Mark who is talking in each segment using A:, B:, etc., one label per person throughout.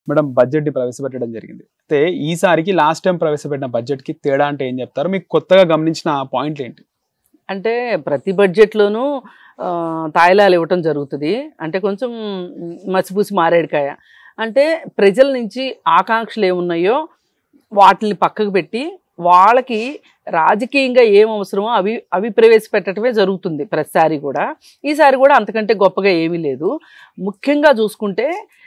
A: Madam budget ని ప్రవేశపెట్టడం జరిగింది అయితే ఈసారికి లాస్ట్ టైం ప్రవేశపెట్టిన బడ్జెట్ కి తేడా అంటే ఏం చెప్తారు మీకు కొత్తగా గమనించిన పాయింట్లు ఏంటి
B: అంటే ప్రతి బడ్జెట్లోనూ ఆ, తాయిలాలు ఇవ్వటం జరుగుతుంది అంటే కొంచెం మసిపూసి మారేడుకాయ అంటే ప్రజల నుంచి ఆకాంక్షలు ఏమున్నాయో వాటిని పక్కకు పెట్టి వాళ్ళకి రాజకీయంగా ఏం అవసరమో అవి అవి ప్రవేశపెట్టడమే జరుగుతుంది ప్రతిసారి కూడా ఈసారి కూడా అంతకంటే గొప్పగా ఏమీ లేదు ముఖ్యంగా చూసుకుంటే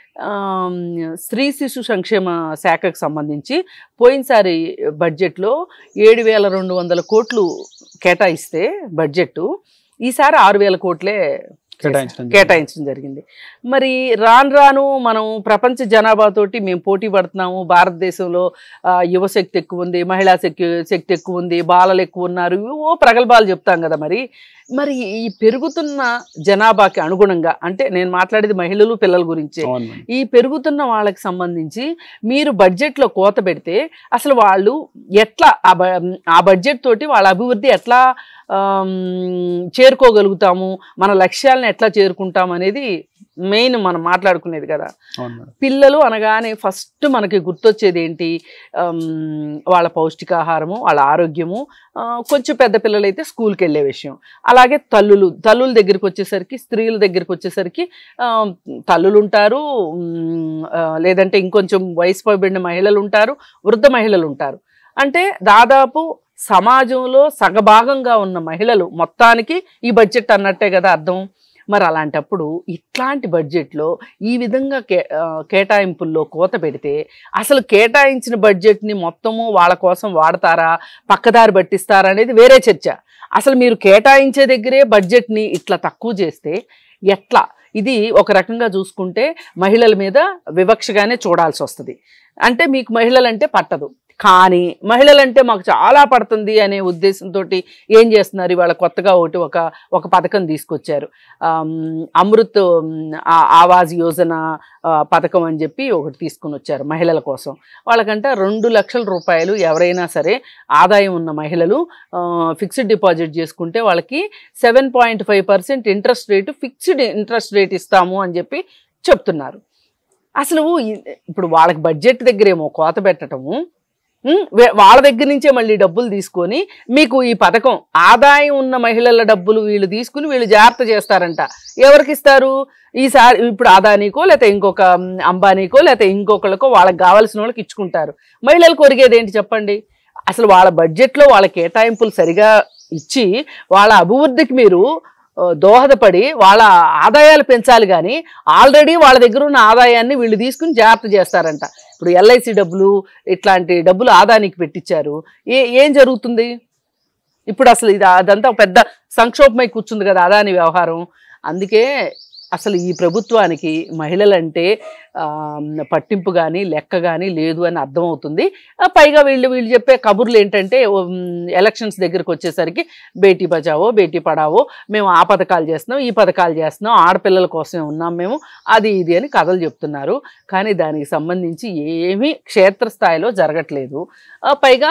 B: ఆమ్, స్త్రీ శిశు సంక్షేమ శాఖకు సంబంధించి పోయినసారి బడ్జెట్లో ఏడు వేల రెండు వందల కోట్లు కేటాయిస్తే బడ్జెట్ ఈసారి ఆరు వేల కోట్లే
A: కేటాయించడం జరిగింది.
B: కేటాయించడం జరిగింది మరి రాను రాను మనం ప్రపంచ జనాభాతోటి మేము పోటీ పడుతున్నాము భారతదేశంలో ఆ, యువశక్తి ఎక్కువ ఉంది మహిళా శక్తి శక్తి ఎక్కువ ఉంది బాలలు ఎక్కువ ఉన్నారు ఓ ప్రగల్భాలు చెప్తాం కదా మరి మరి ఈ పెరుగుతున్న జనాభాకి అనుగుణంగా అంటే నేను మాట్లాడేది మహిళలు పిల్లల గురించే
A: అవును మేడం.
B: ఈ పెరుగుతున్న వాళ్ళకి సంబంధించి మీరు బడ్జెట్లో కోత పెడితే అసలు వాళ్ళు ఎట్లా ఆ బ- ఆ బడ్జెట్ తోటి వాళ్ళ అభివృద్ధి ఎట్లా ఆమ్, చేరుకోగలుగుతాము మన లక్ష్యాలను ఎట్లా చేరుకుంటాం అనేది మెయిన్ మనం మాట్లాడుకునేది కదా
A: అవును మేడం
B: పిల్లలు అనగానే ఫస్ట్ మనకి గుర్తొచ్చేది ఏంటి ఆమ్, వాళ్ళ పౌష్టికాహారము వాళ్ళ ఆరోగ్యము ఆ, కొంచెం పెద్ద పిల్లలు అయితే స్కూల్కి వెళ్ళే విషయం అలాగే తల్లులు తల్లుల దగ్గరికి వచ్చేసరికి స్త్రీల దగ్గరికి వచ్చేసరికి ఆ, తల్లులు ఉంటారు ఉమ్, ఆ, లేదంటే ఇంకొంచెం వయసు పైబడిన మహిళలు ఉంటారు వృద్ధ మహిళలు ఉంటారు అంటే దాదాపు సమాజంలో సగభాగంగా ఉన్న మహిళలు మొత్తానికి ఈ బడ్జెట్ అన్నట్టే కదా అర్థం మరి అలాంటప్పుడు ఇట్లాంటి బడ్జెట్లో ఈ విధంగా కే ఆ, కేటాయింపుల్లో కోత పెడితే అసలు కేటాయించిన బడ్జెట్ని మొత్తము వాళ్ళ కోసం వాడతారా పక్కదారి పట్టిస్తారా అనేది వేరే చర్చ అసలు మీరు కేటాయించే దగ్గరే బడ్జెట్ని ఇట్లా తక్కువ చేస్తే ఎట్లా ఇది ఒక రకంగా చూసుకుంటే మహిళల మీద వివక్షగానే చూడాల్సి వస్తుంది అంటే మీకు మహిళలంటే పట్టదు కానీ మహిళలంటే మాకు చాలా పడుతుంది అనే ఉద్దేశంతో ఏం చేస్తున్నారు ఇవాళ కొత్తగా ఒకటి ఒక ఒక పథకం తీసుకొచ్చారు ఆమ్, అమృత్ ఉమ్, ఆ- ఆవాజ్ యోజన ఆ, పథకం అని చెప్పి ఒకటి తీసుకుని వచ్చారు మహిళల కోసం వాళ్ళకంటే రెండు లక్షల రూపాయలు ఎవరైనా సరే ఆదాయం ఉన్న మహిళలు ఫిక్స్డ్ డిపాజిట్ చేసుకుంటే వాళ్ళకి seven point five percent interest rate fixed interest rate ఇస్తాము అని చెప్పి చెప్తున్నారు అసలు ఈ- ఇప్పుడు వాళ్ళకి బడ్జెట్ దగ్గరేమో కోత పెట్టడము ఉమ్, వే- వాళ్ళ దగ్గర నుంచే మళ్ళీ డబ్బులు తీసుకొని మీకు ఈ పథకం ఆదాయం ఉన్న మహిళల డబ్బులు వీళ్ళు తీసుకుని వీళ్ళు జాగ్రత్త చేస్తారంట ఎవరికి ఇస్తారు ఈసారి ఇప్పుడు అదానీకో లేకపోతే ఇంకొక ఉమ్, అంబానీకో లేకపోతే ఇంకొకళ్ళకో వాళ్ళకి కావాల్సిన వాళ్ళకి ఇచ్చుకుంటారు మహిళలు కొరిగేది ఏంటి చెప్పండి అసలు వాళ్ళ బడ్జెట్లో వాళ్ళ కేటాయింపులు సరిగా ఇచ్చి వాళ్ళ అభివృద్ధికి మీరు ఆ, దోహదపడి వాళ్ళ ఆదాయాలు పెంచాలి కానీ ఆల్రెడీ వాళ్ళ దగ్గర ఉన్న ఆదాయాన్ని వీళ్ళు తీసుకుని జాగ్రత్త చేస్తారంట ఇప్పుడు ఎల్ఐసి డబ్బులు ఇట్లాంటి డబ్బులు ఆదాయానికి పెట్టించారు ఏ ఏం జరుగుతుంది ఇప్పుడు అసలు ఇది అదంతా ఒక పెద్ద సంక్షోభమై కూర్చుంది కదా అదాని వ్యవహారం అందుకే అసలు ఈ ప్రభుత్వానికి మహిళలంటే ఆ, పట్టింపు కానీ లెక్క కానీ లేదు అని అర్థమవుతుంది ఆ, పైగా వీళ్ళు వీళ్ళు చెప్పే కబుర్లు ఏంటంటే ఉమ్, ఎలక్షన్స్ దగ్గరికి వచ్చేసరికి బేటీ బచావో బేటీ పడావో మేము ఆ పథకాలు చేస్తున్నాం ఈ పథకాలు చేస్తున్నాం ఆడపిల్లల కోసమే ఉన్నాం మేము అది ఇది అని కథలు చెప్తున్నారు కానీ దానికి సంబంధించి ఏమీ క్షేత్రస్థాయిలో జరగట్లేదు ఆ, పైగా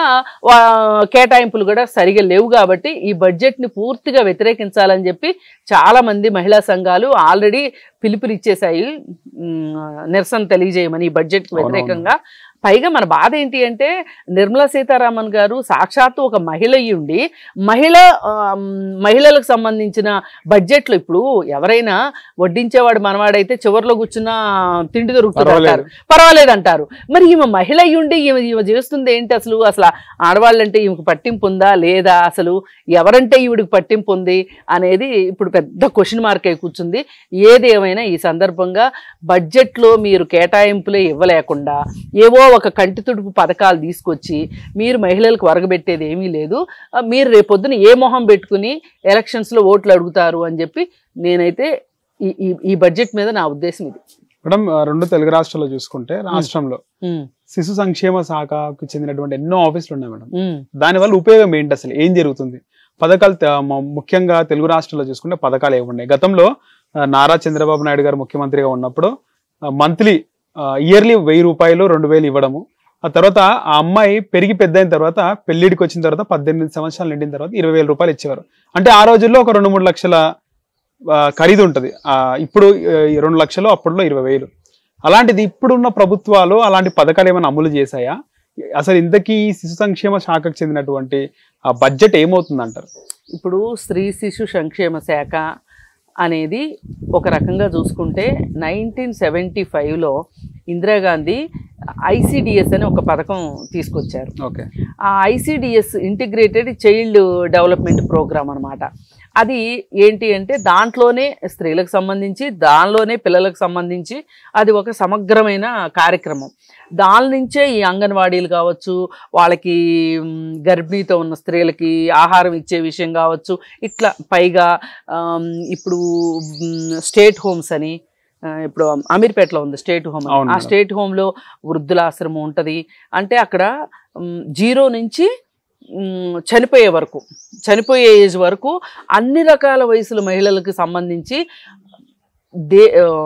B: వా- కేటాయింపులు కూడా సరిగా లేవు కాబట్టి ఈ బడ్జెట్ని పూర్తిగా వ్యతిరేకించాలని చెప్పి చాలామంది మహిళా సంఘాలు ఆల్రెడీ పిలుపునిచ్చేశాయి ఉమ్, నిరసన తెలియజేయమని ఈ బడ్జెట్కి
A: అవునవును.
B: వ్యతిరేకంగా పైగా మన బాధ ఏంటి అంటే నిర్మలా సీతారామన్ గారు సాక్షాత్తు ఒక మహిళ అయి ఉండి మహిళ ఆమ్, మహిళలకు సంబంధించిన బడ్జెట్లో ఇప్పుడు ఎవరైనా వడ్డించేవాడు మనవాడైతే చివరిలో కూర్చున్న తిండి దొరుకుతుంది
A: పర్వాలేదు.
B: అంటారు పర్వాలేదు అంటారు మరి ఈమె మహిళ అయి ఉండి ఈమె ఈమె చేస్తుంది ఏంటి అసలు అసలు ఆడవాళ్ళంటే ఈమెకు పట్టింపు ఉందా లేదా అసలు ఎవరంటే ఈవిడికి పట్టింపు ఉంది అనేది ఇప్పుడు పెద్ద క్వశ్చన్ మార్క్ అయి కూర్చుంది ఏది ఏమైనా ఈ సందర్భంగా బడ్జెట్లో మీరు కేటాయింపులే ఇవ్వలేకుండా ఏవో ఒక కంటి తుడుపు పథకాలు తీసుకొచ్చి మీరు మహిళలకు వరగబెట్టేది ఏమీ లేదు ఆ, మీరు రేపొద్దున ఏ మొహం పెట్టుకుని ఎలక్షన్స్లో ఓట్లు అడుగుతారు అని చెప్పి నేనైతే ఈ ఈ- ఈ బడ్జెట్ మీద నా ఉద్దేశం ఇది
A: మేడం ఆ, రెండు తెలుగు రాష్ట్రాల్లో చూసుకుంటే రాష్ట్రంలో
B: ఉమ్,
A: శిశు సంక్షేమ శాఖకు చెందినటువంటి ఎన్నో ఆఫీసులు ఉన్నాయి మేడం
B: ఉమ్,
A: దానివల్ల ఉపయోగం ఏంటి అసలు ఏం జరుగుతుంది పథకాలు త- మ- ముఖ్యంగా తెలుగు రాష్ట్రాల్లో చూసుకుంటే పథకాలు ఏమి ఉన్నాయి గతంలో ఆ, నారా చంద్రబాబు నాయుడు గారు ముఖ్యమంత్రిగా ఉన్నప్పుడు మంత్లీ ఇయర్లీ వెయ్యి రూపాయలు రెండు వేలు ఇవ్వడము ఆ తర్వాత ఆ అమ్మాయి పెరిగి పెద్ద అయిన తర్వాత పెళ్లిడికి వచ్చిన తర్వాత పద్దెనిమిది సంవత్సరాలు నిండిన తర్వాత ఇరవై వేల రూపాయలు ఇచ్చేవారు అంటే ఆ రోజుల్లో ఒక రెండు మూడు లక్షల ఆ, ఖరీదు ఉంటుంది ఆ, ఇప్పుడు ఆ, ఈ రెండు లక్షలు అప్పట్లో ఇరవై వేలు అలాంటిది ఇప్పుడున్న ప్రభుత్వాలు అలాంటి పథకాలు ఏమైనా అమలు చేశాయా అసలు ఇంతకీ ఈ శిశు సంక్షేమ శాఖకు చెందినటువంటి ఆ బడ్జెట్ ఏమవుతుంది అంటారు
B: ఇప్పుడు స్త్రీ శిశు సంక్షేమ శాఖ అనేది ఒక రకంగా చూసుకుంటే నైన్టీన్ సెవెంటీ ఫైవ్లో ఇందిరాగాంధీ ఐసిడిఎస్ అని ఒక పథకం తీసుకొచ్చారు
A: ఓకే
B: ఆ ICDS integrated child development program అన్నమాట అది ఏంటి అంటే దాంట్లోనే స్త్రీలకు సంబంధించి దానిలోనే పిల్లలకు సంబంధించి అది ఒక సమగ్రమైన కార్యక్రమం దాని నుంచే ఈ అంగన్వాడీలు కావచ్చు వాళ్ళకి మ్, గర్భిణీతో ఉన్న స్త్రీలకి ఆహారం ఇచ్చే విషయం కావచ్చు ఇట్లా పైగా ఆమ్, ఇప్పుడు మ్, స్టేట్ హోమ్స్ అని ఆ, ఇప్పుడు అమీర్పేటలో ఉంది స్టేట్ హోమ్ అని.
A: అవును
B: ఆ
A: మేడం.
B: స్టేట్ హోమ్లో వృద్ధుల ఆశ్రమం ఉంటుంది అంటే అక్కడ మ్, జీరో నుంచి మ్, చనిపోయే వరకు చనిపోయే ఏజ్ వరకు అన్ని రకాల వయసుల మహిళలకు సంబంధించి దే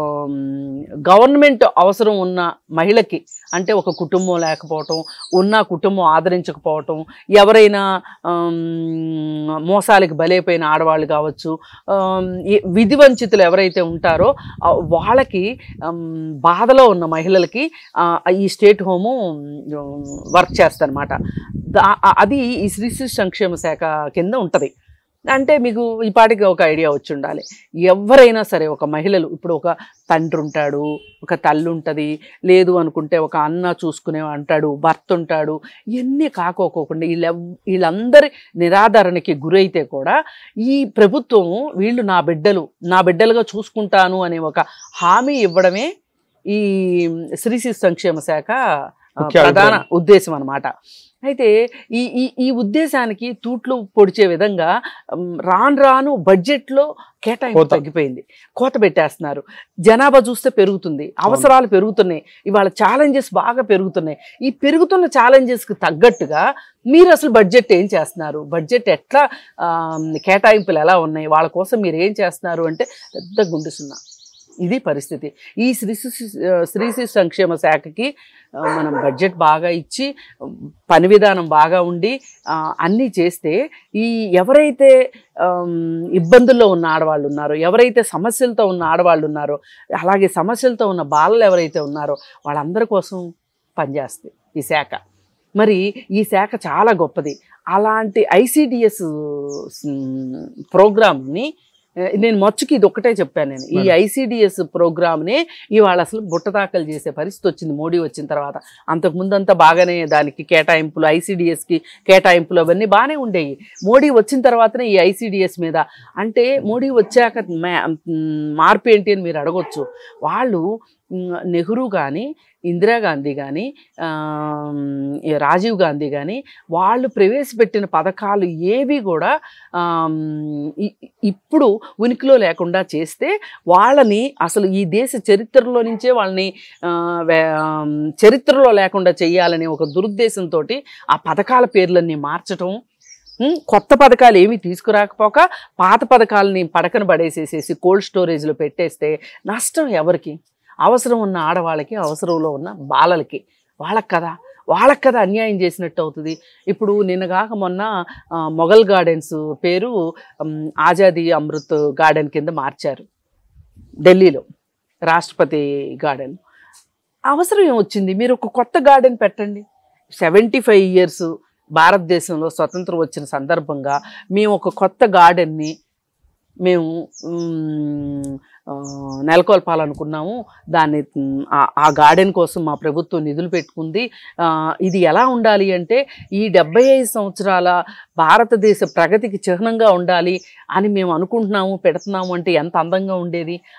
B: గవర్నమెంట్ అవసరం ఉన్న మహిళకి అంటే ఒక కుటుంబం లేకపోవటం ఉన్న కుటుంబం ఆదరించకపోవటం ఎవరైనా ఆమ్, మోసాలకి బలైపోయిన ఆడవాళ్ళు కావచ్చు ఆమ్, ఈ విధి వంచితులు ఎవరైతే ఉంటారో ఆ, వాళ్ళకి ఆమ్, బాధలో ఉన్న మహిళలకి ఆ, ఈ స్టేట్ హోము వర్క్ చేస్తారనమాట అది ఈ శ్రీ శిశు సంక్షేమ శాఖ కింద ఉంటుంది అంటే మీకు ఈ పాటికి ఒక ఐడియా వచ్చి ఉండాలి ఎవరైనా సరే ఒక మహిళలు ఇప్పుడు ఒక తండ్రి ఉంటాడు ఒక తల్లి ఉంటుంది లేదు అనుకుంటే ఒక అన్న చూసుకునే అంటాడు భర్త ఉంటాడు ఇవన్నీ కాకోకోకుండా వీళ్ళ వీళ్ళందరి నిరాదరణకి గురైతే కూడా ఈ ప్రభుత్వం వీళ్ళు నా బిడ్డలు నా బిడ్డలుగా చూసుకుంటాను అనే ఒక హామీ ఇవ్వడమే ఈ శ్రీ శిశు సంక్షేమ శాఖ ఆ,
A: ముఖ్య
B: ప్రధాన
A: అభిప్రాయం.
B: ఉద్దేశం అన్నమాట అయితే ఈ ఈ ఈ ఉద్దేశానికి తూట్లు పొడిచే విధంగా ఉమ్, రాను రాను బడ్జెట్లో కేటాయింపు
A: కోత.
B: తగ్గిపోయింది కోత పెట్టేస్తున్నారు జనాభా చూస్తే పెరుగుతుంది అవసరాలు పెరుగుతున్నాయి ఇవాళ ఛాలెంజెస్ బాగా పెరుగుతున్నాయి ఈ పెరుగుతున్న ఛాలెంజెస్కి తగ్గట్టుగా మీరు అసలు బడ్జెట్ ఏం చేస్తున్నారు బడ్జెట్ ఎట్లా ఆమ్, కేటాయింపులు ఎలా ఉన్నాయి వాళ్ళ కోసం మీరు ఏం చేస్తున్నారు అంటే పెద్ద గుండు సున్నా ఇది పరిస్థితి ఈ శ్రీ శిశు శ్రీ శిశు సంక్షేమ శాఖకి ఆ, మనం బడ్జెట్ బాగా ఇచ్చి పని విధానం బాగా ఉండి ఆ, అన్నీ చేస్తే ఈ ఎవరైతే ఆమ్, ఇబ్బందుల్లో ఉన్న ఆడవాళ్ళు ఉన్నారో ఎవరైతే సమస్యలతో ఉన్న ఆడవాళ్ళు ఉన్నారో అలాగే సమస్యలతో ఉన్న బాలలు ఎవరైతే ఉన్నారో వాళ్ళందరి కోసం పనిచేస్తుంది ఈ శాఖ మరి ఈ శాఖ చాలా గొప్పది అలాంటి ఐసిడిఎస్ ప్రోగ్రామ్ని నేను మచ్చుకి ఇది ఒకటే చెప్పాను నేను ఈ
A: మేడం.
B: ఐసిడిఎస్ ప్రోగ్రామ్నే ఇవాళ అసలు బుట్టదాఖలు చేసే పరిస్థితి వచ్చింది మోడీ వచ్చిన తర్వాత అంతకు ముందంతా బాగానే దానికి కేటాయింపులు ఐసిడిఎస్కి కేటాయింపులు అవన్నీ బాగానే ఉండేవి మోడీ వచ్చిన తర్వాతనే ఈ ఐసిడిఎస్ మీద అంటే మోడీ వచ్చాక మా- మ్, మార్పు ఏంటి అని మీరు అడగొచ్చు వాళ్ళు మ్, నెహ్రూ కానీ ఇందిరాగాంధీ కానీ రాజీవ్ గాంధీ కానీ వాళ్ళు ప్రవేశపెట్టిన పథకాలు ఏవి కూడా ఆమ్, ఇ- ఇప్పుడు ఉనికిలో లేకుండా చేస్తే వాళ్ళని అసలు ఈ దేశ చరిత్రలో నుంచే వాళ్ళని ఆ, వే- ఆమ్, చరిత్రలో లేకుండా చేయాలనే ఒక దురుద్దేశంతో ఆ పథకాల పేర్లన్నీ మార్చటం ఉమ్, కొత్త పథకాలు ఏమీ తీసుకురాకపోక పాత పథకాలని పడకన పడేసేసేసి కోల్డ్ స్టోరేజ్లో పెట్టేస్తే నష్టం ఎవరికి అవసరం ఉన్న ఆడవాళ్ళకి అవసరంలో ఉన్న బాలలకి వాళ్ళకి కదా వాళ్ళకి కదా అన్యాయం చేసినట్టు అవుతుంది ఇప్పుడు నిన్నగాక మొన్న ఆ, మొఘల్ గార్డెన్స్ పేరు ఉమ్, ఆజాదీ అమృత్ గార్డెన్ కింద మార్చారు ఢిల్లీలో రాష్ట్రపతి గార్డెన్ అవసరం ఏమొచ్చింది మీరు ఒక కొత్త గార్డెన్ పెట్టండి సెవెంటీ ఫైవ్ ఇయర్స్ భారతదేశంలో స్వతంత్రం వచ్చిన సందర్భంగా మేము ఒక కొత్త గార్డెన్ని మేము మ్, ఆ, నెలకొల్పాలనుకున్నాము దాన్ని మ్, ఆ- ఆ గార్డెన్ కోసం మా ప్రభుత్వం నిధులు పెట్టుకుంది ఆ, ఇది ఎలా ఉండాలి అంటే ఈ డెబ్బై ఐదు సంవత్సరాల భారతదేశ ప్రగతికి చిహ్నంగా ఉండాలి అని మేము అనుకుంటున్నాము పెడుతున్నాము అంటే ఎంత అందంగా ఉండేది